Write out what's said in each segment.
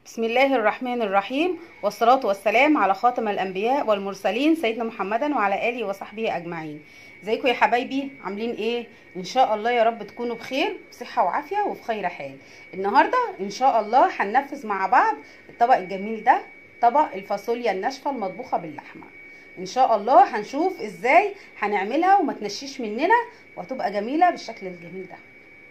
بسم الله الرحمن الرحيم والصلاة والسلام على خاتم الأنبياء والمرسلين سيدنا محمدا وعلى آله وصحبه أجمعين ازيكم يا حبايبي عاملين ايه ان شاء الله يا رب تكونوا بخير بصحة وعافية وفي خير حال النهاردة ان شاء الله هننفذ مع بعض الطبق الجميل ده طبق الفاصوليا الناشفة المطبوخة باللحمة ان شاء الله هنشوف ازاي هنعملها وما تنشيش مننا وهتبقى جميلة بالشكل الجميل ده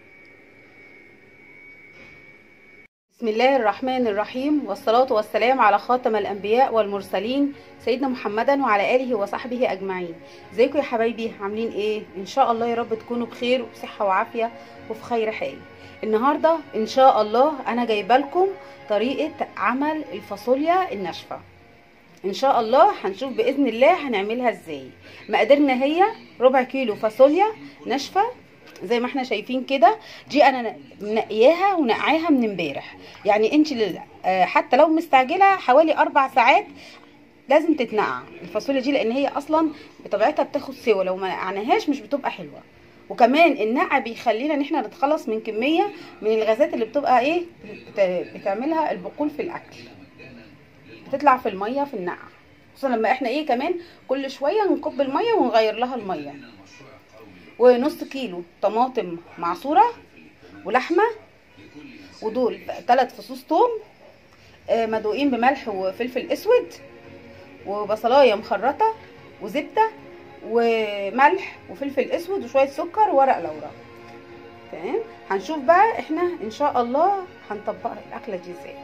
بسم الله الرحمن الرحيم والصلاة والسلام على خاتم الأنبياء والمرسلين سيدنا محمدا وعلى آله وصحبه أجمعين ازيكم يا حبايبي عاملين ايه إن شاء الله يا رب تكونوا بخير وبصحة وعافية وفي خير حال النهاردة إن شاء الله أنا جايبة لكم طريقة عمل الفاصوليا الناشفة ان شاء الله هنشوف باذن الله هنعملها ازاي مقاديرنا هي ربع كيلو فاصوليا ناشفه زي ما احنا شايفين كده دي انا منقياها ونقعاها من امبارح يعني انت حتى لو مستعجله حوالي اربع ساعات لازم تتنقع الفاصوليا دي لان هي اصلا بطبيعتها بتاخد سوا لو ما نقعناهاش مش بتبقى حلوه وكمان النقع بيخلينا ان احنا نتخلص من كميه من الغازات اللي بتبقى ايه بتعملها البقول في الاكل بتطلع في الميه في النقع خصوصا لما احنا ايه كمان كل شويه نكب الميه ونغير لها الميه ونص كيلو طماطم معصوره ولحمه ودول ثلاث فصوص توم مدوقين بملح وفلفل اسود وبصلايه مخرطه وزبده وملح وفلفل اسود وشويه سكر وورق لورا تمام هنشوف بقى احنا ان شاء الله هنطبق الاكله دي ازاي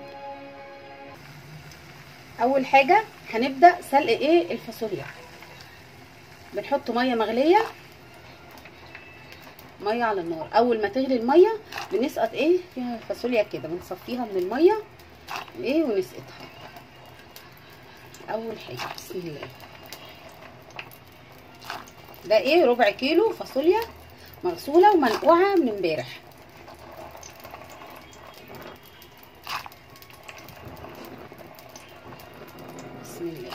اول حاجه هنبدا سلق ايه الفاصوليا بنحط ميه مغليه ميه على النار اول ما تغلي الميه بنسقط ايه فيها الفاصوليا كده بنصفيها من الميه ايه ونسقطها اول حاجه بسم الله ده ايه ربع كيلو فاصوليا مغسوله ومنقوعه من امبارح بسم الله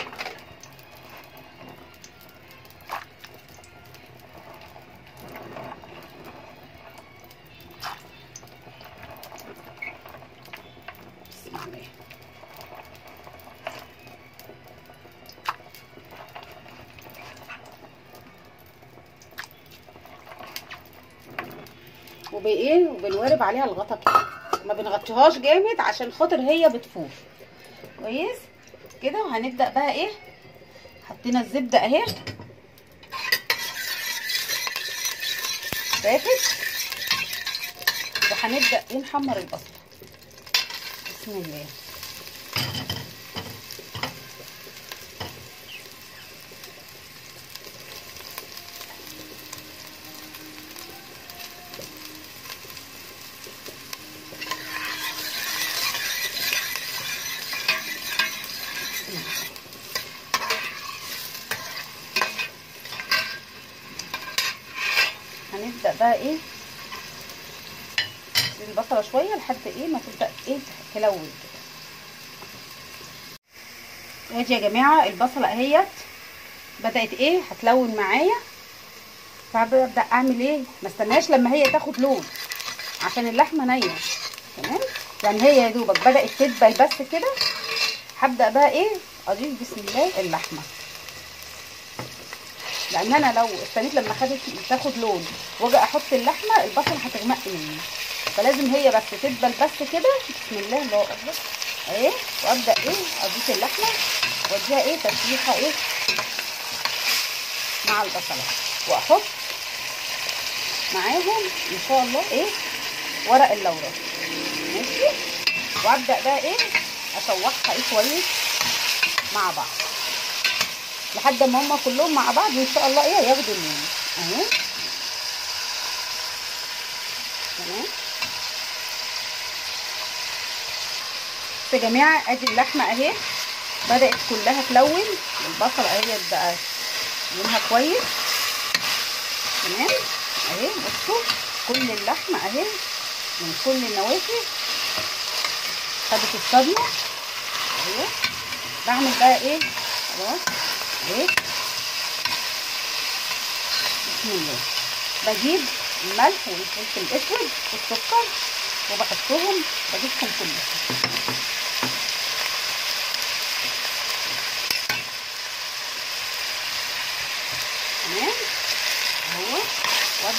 بسم الله وبايه وبنورب عليها الغطا كده ما بنغطيهاش جامد عشان خاطر هي بتفور كويس كده وهنبدا بقى ايه حطينا الزبده اهي فاتت وهنبدا ايه نحمر البصل بسم الله هنبدا بقى ايه البصله شويه لحد ايه ما تبدا ايه تلون كده ادي يا جماعه البصله اهيت بدات ايه هتلون معايا فببدا اعمل ايه ما استناش لما هي تاخد لون عشان اللحمه نيه تمام يعني هي يا دوبك بدات تدبل بس كده هبدا بقى ايه اضيف بسم الله اللحمه لان انا لو استنيت لما خدت تاخد لون واجي احط اللحمه البصل هتغمق مني فلازم هي بس تدبل بس كده بسم الله الله اكبر اهي وابدا ايه اضيف اللحمه واديها ايه تشويحه ايه مع البصله واحط معاهم ان شاء الله ايه ورق اللورا ماشي وابدا بقى ايه اشوحها ايه كويس مع بعض لحد ما هما كلهم مع بعض ان شاء الله ايه ياخدوا اللون اهي تمام يا جماعه ادي اللحمه اهي بدات كلها تلون البصله اهي بقى لونها كويس تمام اهي بصوا كل اللحمه اهي من كل النوافذ خدت الصدمه اهي بعمل بقى ايه خلاص اهي بسم الله بجيب الملح والفلفل الاسود والسكر وبحطهم بضيفهم كلهم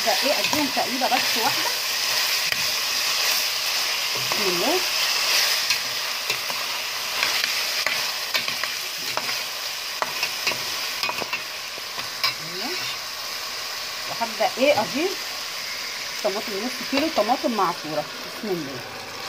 هبدا ايه اديهم تقليبه بس واحده بسم الله وهبدا ايه اضيف طماطم نص كيلو طماطم معصوره بسم الله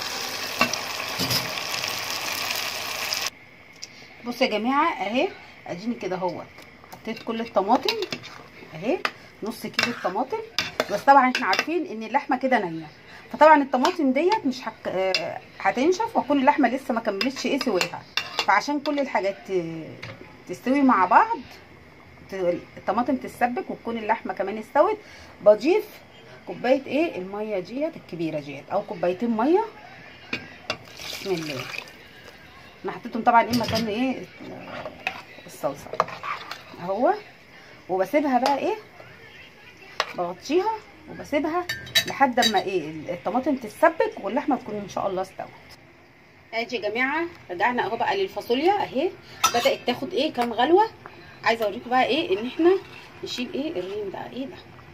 بصوا يا جماعه اهي اديني كده اهوت حطيت كل الطماطم اهي نص كيلو الطماطم بس طبعا احنا عارفين ان اللحمه كده نيه فطبعا الطماطم ديت مش هك... آه هتنشف وتكون اللحمه لسه ما كملتش ايه سواها فعشان كل الحاجات تستوي مع بعض الطماطم تتسبك وتكون اللحمه كمان استوت بضيف كوبايه ايه الميه ديت الكبيره ديت او كوبايتين ميه بسم الله انا حطيتهم طبعا ايه مكان ايه الصلصه اهو وبسيبها بقى ايه بغطيها وبسيبها لحد اما ايه الطماطم تتسبك واللحمه تكون ان شاء الله استوت ادي يا جماعه رجعنا اهو بقى للفاصوليا اهي بدات تاخد ايه كام غلوه عايزه اوريكم بقى ايه ان احنا نشيل ايه الريم ده ايه ده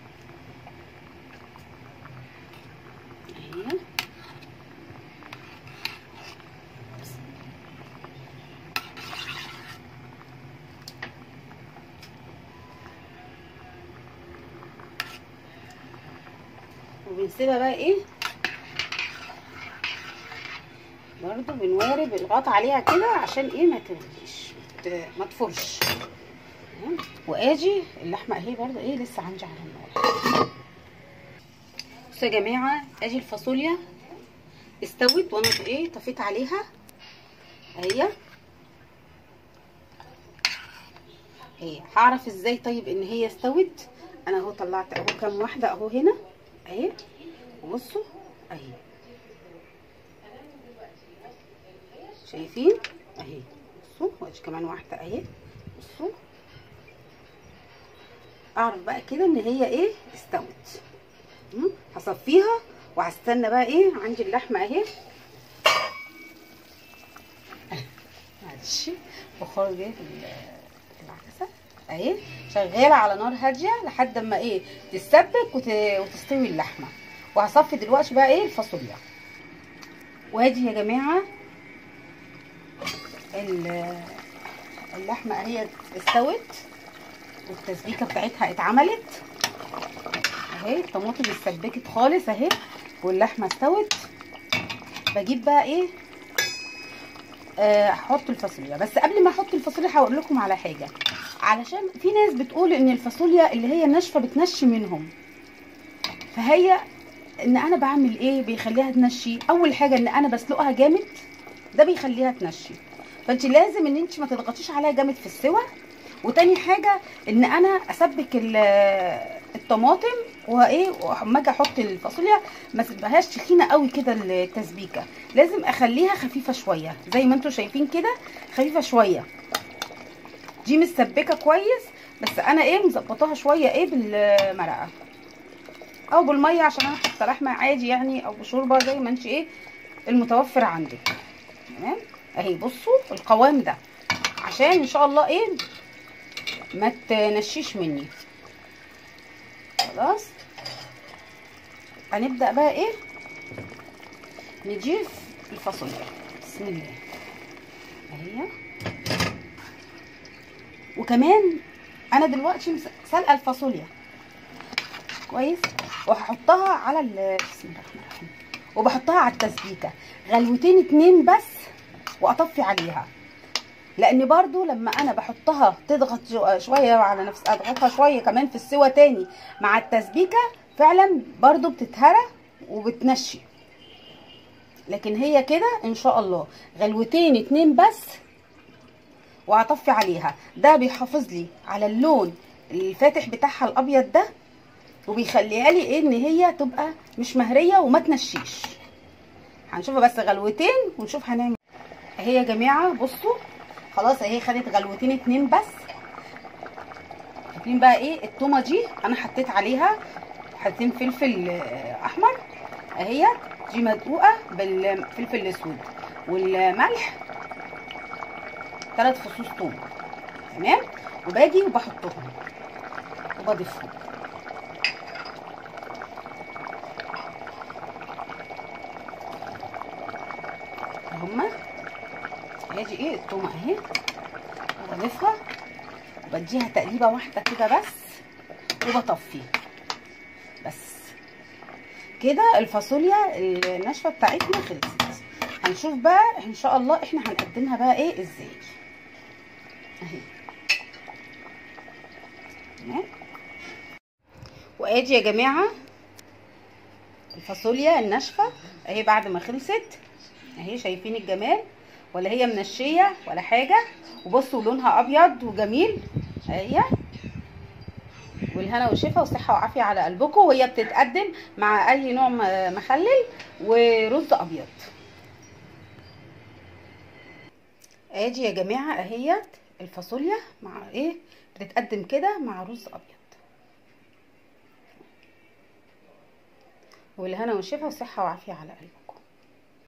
اهي وبنسيبها بقى ايه برضو بنوارب الغطا عليها كده عشان ايه ما تغليش ما تفرش واجي اللحمه اهي برضو ايه لسه عندي على النار بصوا يا جماعه اجي الفاصوليا استوت وانا ايه طفيت عليها اهي اهي هعرف ازاي طيب ان هي استوت انا اهو طلعت اهو كام واحده اهو هنا اهي وبصوا اهي شايفين اهي بصوا وادي كمان واحده اهي بصوا اعرف بقى كده ان هي ايه استوت هصفيها وهستنى بقى ايه عندي اللحمه اهي معلش بخار جاي في العدسه اهي شغاله على نار هاديه لحد اما ايه تتسبك وت... وتستوي اللحمه وهصفي دلوقتي بقى ايه الفاصوليا وادي يا جماعه اللحمه اهي استوت والتسبيكه بتاعتها اتعملت اهي الطماطم اتسبكت خالص اهي واللحمه استوت بجيب بقى ايه احط آه الفاصوليا بس قبل ما احط الفاصوليا هقول لكم على حاجه علشان في ناس بتقول ان الفاصوليا اللي هي ناشفه بتنشي منهم فهي ان انا بعمل ايه بيخليها تنشي اول حاجه ان انا بسلقها جامد ده بيخليها تنشي فانت لازم ان انت ما تضغطيش عليها جامد في السوى وتاني حاجه ان انا اسبك الطماطم وايه واما اجي احط الفاصوليا ما اسيبهاش تخينه قوي كده التسبيكه لازم اخليها خفيفه شويه زي ما انتم شايفين كده خفيفه شويه دي متسبكه كويس بس انا ايه مظبطاها شويه ايه بالمرقه او بالميه عشان انا حاطه لحمه عادي يعني او بشوربه زي ما انت ايه المتوفر عندك تمام اهي بصوا القوام ده عشان ان شاء الله ايه ما تنشيش مني خلاص هنبدا بقى ايه نضيف الفاصوليا بسم الله اهي وكمان انا دلوقتي سلقه الفاصوليا كويس وهحطها على بسم الله الرحمن الرحيم وبحطها على التسبيكه غلوتين اتنين بس واطفي عليها لان برضو لما انا بحطها تضغط شويه على نفس اضغطها شويه كمان في السوى تاني مع التسبيكه فعلا برضو بتتهرى وبتنشي لكن هي كده ان شاء الله غلوتين اتنين بس وهطفي عليها ده بيحافظ لي على اللون الفاتح بتاعها الابيض ده وبيخليها لي ايه ان هي تبقى مش مهريه وما تنشيش هنشوفها بس غلوتين ونشوف هنعمل اهي يا جماعه بصوا خلاص اهي خدت غلوتين اتنين بس شايفين بقى ايه التومه دي انا حطيت عليها حطيتين فلفل احمر اهي دي مدقوقه بالفلفل الاسود والملح ثلاث فصوص توم تمام وباجي وبحطهم وبضيفهم ادي ايه التومه اهي بضيفها وبديها تقليبه واحده كده بس وبطفيها بس كده الفاصوليا الناشفه بتاعتنا خلصت هنشوف بقى ان شاء الله احنا هنقدمها بقى ايه ازاي اهي تمام وادي يا جماعه الفاصوليا الناشفه اهي بعد ما خلصت اهي شايفين الجمال ولا هي منشيه ولا حاجه وبصوا لونها ابيض وجميل اهي والهنا والشفا والصحه وعافيه على قلبكم وهي بتتقدم مع اي نوع مخلل ورز ابيض ادي يا جماعه اهيت الفاصوليا مع ايه بتتقدم كده مع رز ابيض والهنا والشفا والصحه وعافيه على قلبكم